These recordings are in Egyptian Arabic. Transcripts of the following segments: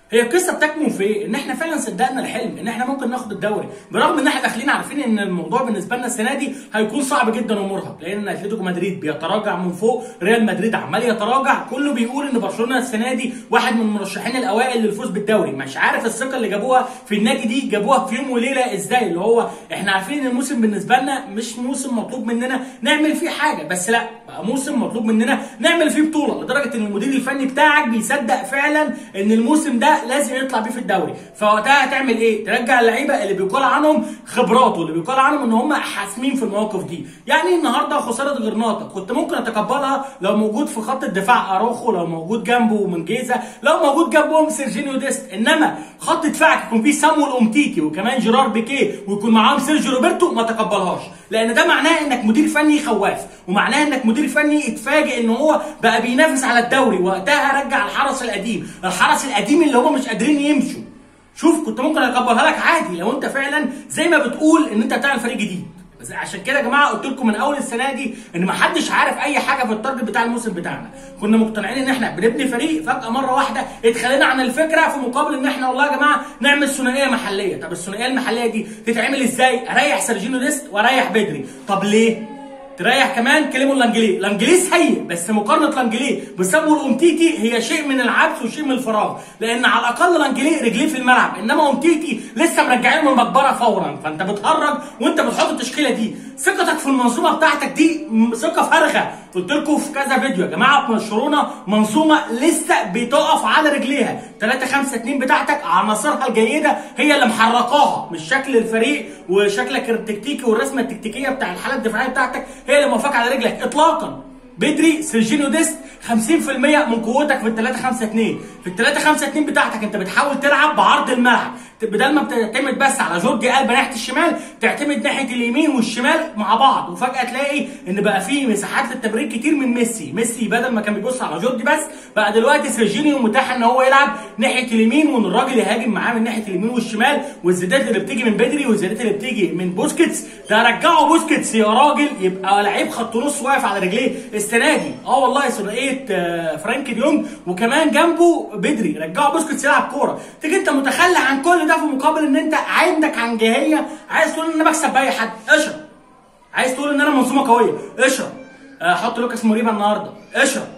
هي القصه بتكمن في ايه؟ ان احنا فعلا صدقنا الحلم ان احنا ممكن ناخد الدوري برغم ان احنا داخلين عارفين ان الموضوع بالنسبه لنا السنه دي هيكون صعب جدا ومرهق لان اتلتيكو مدريد بيتراجع من فوق ريال مدريد عمال يتراجع كله بيقول ان برشلونه السنه دي واحد من المرشحين الاوائل للفوز بالدوري مش عارف الثقه اللي جابوها في النادي دي جابوها في يوم وليله ازاي اللي هو احنا عارفين ان الموسم بالنسبه لنا مش موسم مطلوب مننا نعمل فيه حاجه بس لا بقى موسم مطلوب مننا نعمل فيه بطوله لدرجه ان المدير الفني بتاعك بيصدق فعلا ان الموسم ده لازم يطلع بيه في الدوري فوقتها هتعمل ايه ترجع اللعيبه اللي بيقال عنهم خبرات واللي بيقال عنهم ان هم حاسمين في المواقف دي يعني النهارده خساره غرناطه كنت ممكن اتقبلها لو موجود في خط الدفاع اروخو لو موجود جنبه منجيزه لو موجود جنبهم سيرجينيو ديست انما خط دفاعك يكون فيه سامويل اومتيكي وكمان جيرار بيكيه ويكون معاهم سيرجيو روبرتو ما تقبلهاش لان ده معناه انك مدير فني خواف ومعناه انك مدير فني اتفاجئ ان هو بقى بينافس على الدوري وقتها رجع الحرس القديم الحرس القديم اللي هم مش قادرين يمشوا شوف كنت ممكن اكبرها لك عادي لو انت فعلا زي ما بتقول ان انت هتعمل فريق جديد بس عشان كده يا جماعه قلت لكم من اول السنه دي ان ما حدش عارف اي حاجه في التارجت بتاع الموسم بتاعنا كنا مقتنعين ان احنا بنبني فريق فجاه مره واحده اتخلينا عن الفكره في مقابل ان احنا والله يا جماعه نعمل ثنائيه محليه طب الثنائيه المحليه دي تتعمل ازاي اريح سيرجينو ديست واريح بدري طب ليه تريح كمان كلمه لانجلي لانجلي سيء بس مقارنه لانجلي بسامويل اومتيتي هي شيء من العبث وشيء من الفراغ لان على الاقل لانجلي رجليه في الملعب انما اومتيتي لسه مرجعينه من المقبره فورا فانت بتهرج وانت بتحط التشكيله دي ثقتك في المنظومه بتاعتك دي ثقه فارغه قلت لكم في كذا فيديو يا جماعه برشلونه منظومه لسه بتقف على رجليها 3 5 2 بتاعتك عناصرها الجيده هي اللي محركاها مش شكل الفريق وشكلك التكتيكي والرسمه التكتيكيه بتاع الحاله الدفاعيه بتاعتك هي اللي موافقه على رجلك اطلاقا بدري سيرجينيو ديست 50% من قوتك في ال 3 5 2 في ال 3 5 2 بتاعتك انت بتحاول تلعب بعرض الملعب بدل ما بتعتمد بس على جوردي قلب ناحيه الشمال تعتمد ناحيه اليمين والشمال مع بعض وفجاه تلاقي ان بقى في مساحات للتمرير كتير من ميسي ميسي بدل ما كان بيبص على جوردي بس بقى دلوقتي سيرجينيو متاح ان هو يلعب ناحيه اليمين وان الراجل يهاجم معاه من ناحيه اليمين والشمال والزيادات اللي بتيجي من بدري والزيادات اللي بتيجي من بوسكيتس ده رجعوا بوسكيتس يا راجل يبقى لعيب خط نص واقف على رجليه السنه دي اه والله ثنائيه فرانك ديونج وكمان جنبه بدري رجعوا بوسكيتس يلعب كوره تيجي انت متخلى عن كل ده في مقابل ان انت عندك عنجهيه عايز تقول ان انا بكسب باي حد اشرب عايز تقول ان انا منظومه قويه اشرب حط لوكاس موريبا النهارده اشرب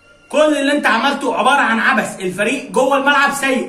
كل اللي انت عملته عباره عن عبث الفريق جوه الملعب سيء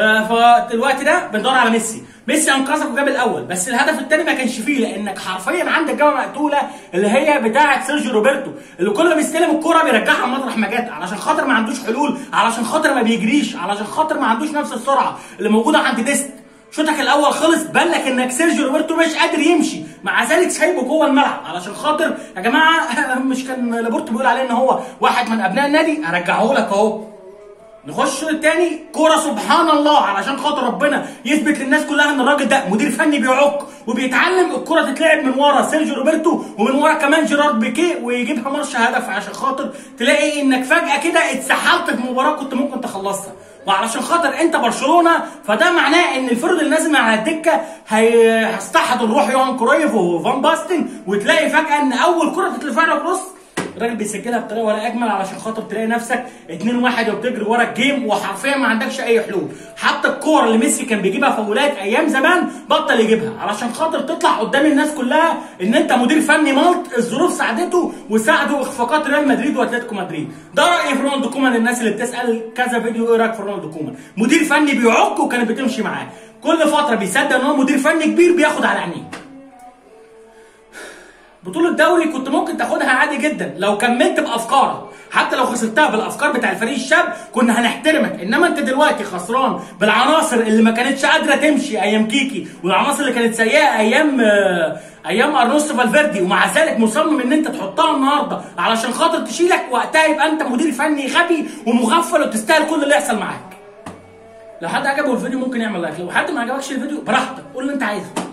فالوقت ده بندور على ميسي ميسي انقذك وجاب الاول بس الهدف الثاني ما كانش فيه لانك حرفيا عندك جبهه مقتوله اللي هي بتاعه سيرجيو روبرتو اللي كل ما بيستلم الكره بيرجعها مطرح ما جت علشان خاطر ما عندوش حلول علشان خاطر ما بيجريش علشان خاطر ما عندوش نفس السرعه اللي موجوده عند ديست شوطك الاول خلص بان لك انك سيرجيو روبرتو مش قادر يمشي مع ذلك سايبه جوه الملعب علشان خاطر يا جماعه مش كان لابورتو بيقول عليه ان هو واحد من ابناء النادي ارجعه لك اهو نخش التاني كوره سبحان الله علشان خاطر ربنا يثبت للناس كلها ان الراجل ده مدير فني بيعق وبيتعلم الكره تتلعب من ورا سيرجيو روبرتو ومن ورا كمان جيرارد بيكيه ويجيبها ماتش هدف عشان خاطر تلاقي انك فجاه كده اتسحلت في مباراه كنت ممكن تخلصها وعلشان خاطر انت برشلونه فده معناه ان الفرد اللي نازل على الدكه هيستحضر روح يوهان كرويف وفان باستن وتلاقي فجاه ان اول كره تتلفع لك نص الراجل بيسجلها بطريقه ولا اجمل علشان خاطر تلاقي نفسك 2 1 وبتجري ورا الجيم وحرفيا ما عندكش اي حلول حتى الكور اللي ميسي كان بيجيبها فاولات ايام زمان بطل يجيبها علشان خاطر تطلع قدام الناس كلها ان انت مدير فني مالط الظروف ساعدته وساعدوا اخفاقات ريال مدريد واتلتيكو مدريد ده رايي في رونالدو كومان الناس اللي بتسال كذا فيديو ايه رايك في رونالدو كومان مدير فني بيعك وكانت بتمشي معاه كل فتره بيصدق ان هو مدير فني كبير بياخد على عينيه بطولة الدوري كنت ممكن تاخدها عادي جدا لو كملت بافكارك حتى لو خسرتها بالافكار بتاع الفريق الشاب كنا هنحترمك انما انت دلوقتي خسران بالعناصر اللي ما كانتش قادره تمشي ايام كيكي والعناصر اللي كانت سيئه ايام ايام ارنوستو فالفيردي ومع ذلك مصمم ان انت تحطها النهارده علشان خاطر تشيلك وقتها يبقى انت مدير فني غبي ومغفل وتستاهل كل اللي يحصل معاك لو حد عجبه الفيديو ممكن يعمل لايك لو حد ما عجبكش الفيديو براحتك قول اللي انت عايزه